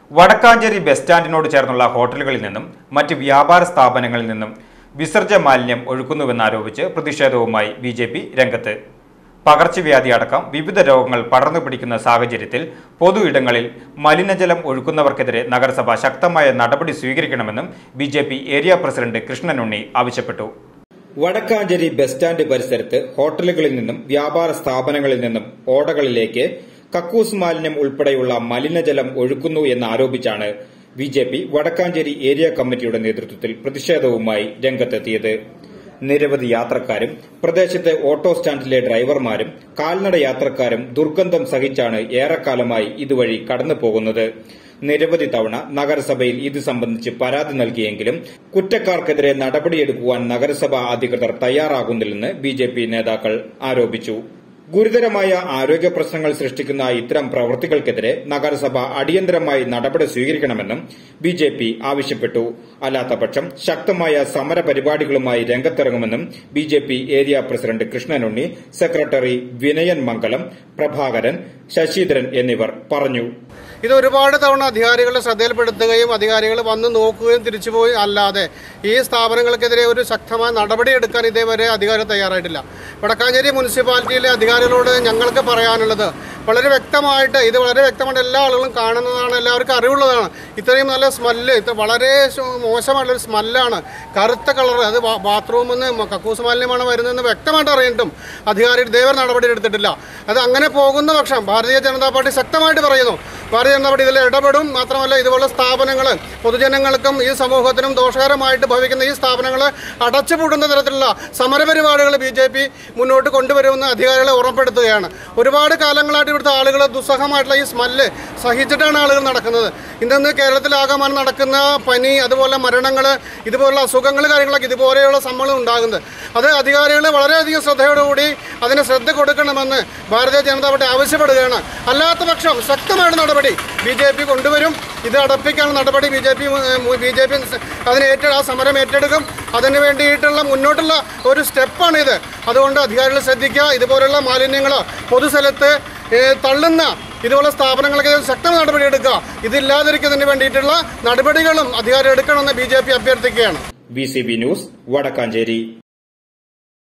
Vadakkanchery bus സ്റ്റാൻഡിനോട് ചേർന്നുള്ള ഹോട്ടലുകളിൽ നിന്നും മറ്റ് വ്യാപാര സ്ഥാപനങ്ങളിൽ നിന്നും വിസർജ്യ മാലിന്യം ഒഴുക്കുന്നുവെന്നാരോപിച്ച് പ്രതിഷേധവുമായി ബി ജെ പി രംഗത്ത് പകർച്ചവ്യാധി അടക്കം വിവിധ രോഗങ്ങൾ പടർന്നു പിടിക്കുന്ന സാഹചര്യത്തിൽ പൊതു ഇടങ്ങളിൽ മലിനജലം ഒഴുക്കുന്നവർക്കെതിരെ നഗരസഭ ശക്തമായ നടപടി സ്വീകരിക്കണമെന്നും ബി ഏരിയ പ്രസിഡന്റ് കൃഷ്ണനുണ്ണി ആവശ്യപ്പെട്ടു വടക്കാഞ്ചേരി ബസ് സ്റ്റാൻഡ് പരിസരത്ത് ഹോട്ടലുകളിൽ നിന്നും വ്യാപാര സ്ഥാപനങ്ങളിൽ നിന്നും ഓടകളിലേക്ക് കക്കൂസ് മാലിന്യം ഉൾപ്പെടെയുള്ള മലിനജലം ഒഴുക്കുന്നു എന്നാരോപിച്ചാണ് B J P Vadakkanchery area കമ്മിറ്റിയുടെ നേതൃത്വത്തിൽ പ്രതിഷേധവുമായി രംഗത്തെത്തിയത് നിരവധി യാത്രക്കാരും പ്രദേശത്തെ ഓട്ടോ സ്റ്റാൻഡിലെ ഡ്രൈവർമാരും കാൽനട യാത്രക്കാരും ദുർഗന്ധം സഹിച്ചാണ് ഏറെക്കാലമായി ഇതുവഴി കടന്നു പോകുന്നത് നിരവധി തവണ നഗരസഭയിൽ ഇത് സംബന്ധിച്ച് പരാതി നൽകിയെങ്കിലും കുറ്റക്കാർക്കെതിരെ നടപടിയെടുക്കുവാൻ നഗരസഭാ അധികൃതർ തയ്യാറാകുന്നില്ലെന്ന് ബി നേതാക്കൾ ആരോപിച്ചു ഗുരുതരമായ ആരോഗ്യ പ്രശ്നങ്ങൾ സൃഷ്ടിക്കുന്ന ഇത്തരം പ്രവൃത്തികൾക്കെതിരെ നഗരസഭ അടിയന്തരമായി നടപടി സ്വീകരിക്കണമെന്നും ബി ജെ പി ആവശ്യപ്പെട്ടു അല്ലാത്തപക്ഷം ശക്തമായ സമര പരിപാടികളുമായി രംഗത്തിറങ്ങുമെന്നും B J P area president Krishnanunni secretary Vinayan Mangalam Prabhakaran Sasidharan എന്നിവർ പറഞ്ഞു ഇത് ഒരുപാട് തവണ അധികാരികളുടെ ശ്രദ്ധയിൽപ്പെടുത്തുകയും അധികാരികൾ വന്ന് നോക്കുകയും തിരിച്ചുപോയി അല്ലാതെ ഈ സ്ഥാപനങ്ങൾക്കെതിരെ ഒരു ശക്തമായ നടപടിയെടുക്കാൻ ഇതേവരെ അധികാരികൾ തയ്യാറായിട്ടില്ല വടക്കാഞ്ചേരി മുനിസിപ്പാലിറ്റിയിലെ അധികാരികളോട് ഞങ്ങൾക്ക് പറയാനുള്ളത് വളരെ വ്യക്തമായിട്ട് ഇത് വളരെ വ്യക്തമായിട്ട് എല്ലാ ആളുകളും കാണുന്നതാണ് എല്ലാവർക്കും അറിവുള്ളതാണ് ഇത്രയും നല്ല സ്മെല്ല് ഇത് വളരെ ശ- മോശമായിട്ടുള്ളൊരു സ്മെല്ലാണ് കറുത്ത കളർ അത് ബാ- ബാത്റൂമിൽ നിന്ന് കക്കൂസ് മാലിന്യമാണ് വരുന്നതെന്ന് വ്യക്തമായിട്ട് അറിഞ്ഞിട്ടും അധികാരികൾ ഇതേവരെ നടപടി എടുത്തിട്ടില്ല അത് അങ്ങനെ പോകുന്ന പക്ഷം ഭാരതീയ ജനതാ പാർട്ടി ശക്തമായിട്ട് പറയുന്നു ഭാരതീയ ജനതാ പാർട്ടി ഇതിൽ ഇടപെടും മാത്രമല്ല ഇതുപോലുള്ള സ്ഥാപനങ്ങൾ പൊതുജനങ്ങൾക്കും ഈ സമൂഹത്തിനും ദോഷകരമായിട്ട് ഭവിക്കുന്ന ഈ സ്ഥാപനങ്ങൾ അടച്ചുപൂട്ടുന്ന തരത്തിലുള്ള സമരപരിപാടികൾ ബി ജെ പി മുന്നോട്ട് കൊണ്ടുവരുമെന്ന് അധികാരികളെ ഓർമ്മപ്പെടുത്തുകയാണ് ഒരുപാട് കാലങ്ങളായിട്ട് ഇവിടുത്തെ ആളുകൾ ദുസ്സഹമായിട്ടുള്ള ഈ സ്മെല്ല് സഹിച്ചിട്ടാണ് ആളുകൾ നടക്കുന്നത് ഇന്ന് കേരളത്തിലാകമാനം നടക്കുന്ന പനി അതുപോലെ മരണങ്ങൾ ഇതുപോലുള്ള അസുഖങ്ങൾ കാര്യങ്ങളൊക്കെ ഇതുപോലെയുള്ള സംഭവങ്ങൾ ഉണ്ടാകുന്നത് അത് അധികാരികൾ വളരെയധികം ശ്രദ്ധയോടുകൂടി അതിന് ശ്രദ്ധ കൊടുക്കണമെന്ന് ഭാരതീയ ജനതാ പാർട്ടി ആവശ്യപ്പെടുകയാണ് അല്ലാത്ത പക്ഷം ശക്തമായിട്ട് നടപടി ബി ജെ പി കൊണ്ടുവരും ഇത് അടപ്പിക്കാനുള്ള നടപടി B J P B J P അതിന് ഏറ്റ ആ സമരം ഏറ്റെടുക്കും അതിന് വേണ്ടിയിട്ടുള്ള മുന്നോട്ടുള്ള ഒരു സ്റ്റെപ്പാണ് ഇത് അതുകൊണ്ട് അധികാരികൾ ശ്രദ്ധിക്കുക ഇതുപോലുള്ള മാലിന്യങ്ങൾ പൊതുസ്ഥലത്ത് ഏ, തള്ളുന്ന ഇതുപോലുള്ള സ്ഥാപനങ്ങൾക്ക് ശക്തമായ നടപടി എടുക്കുക ഇതില്ലാതിരിക്കുന്നതിന് വേണ്ടിയിട്ടുള്ള നടപടികളും അധികാരം എടുക്കണമെന്ന് ബി ജെ പി അഭ്യർത്ഥിക്കുകയാണ് ബി ന്യൂസ് വടക്കാഞ്ചേരി